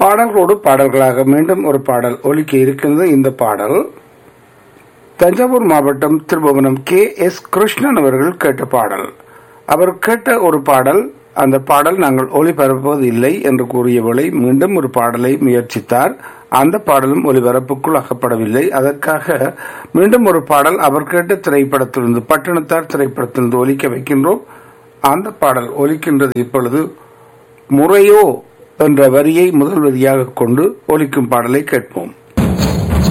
பாடல்களோடு பாடல்களாக மீண்டும் ஒரு பாடல் ஒலிக்க இருக்கின்றது இந்த பாடல் தஞ்சாவூர் மாவட்டம் திருபுவனம் கே எஸ் கிருஷ்ணன் அவர்கள் கேட்ட பாடல் அவர் கேட்ட ஒரு பாடல் அந்த பாடல் நாங்கள் ஒளிபரப்புவது இல்லை என்று கூறியவளை மீண்டும் ஒரு பாடலை முயற்சித்தார் அந்த பாடலும் ஒளிபரப்புக்குள் ஆக்கப்படவில்லை அதற்காக மீண்டும் ஒரு பாடல் அவர் கேட்ட திரைப்படத்திலிருந்து பட்டணத்தார் திரைப்படத்திலிருந்து ஒலிக்க வைக்கின்றோம் அந்த பாடல் ஒலிக்கின்றது இப்பொழுது முறையோ என்ற வரியை முதல் வரியாக கொண்டு ஒலிக்கும் பாடலை கேட்போம்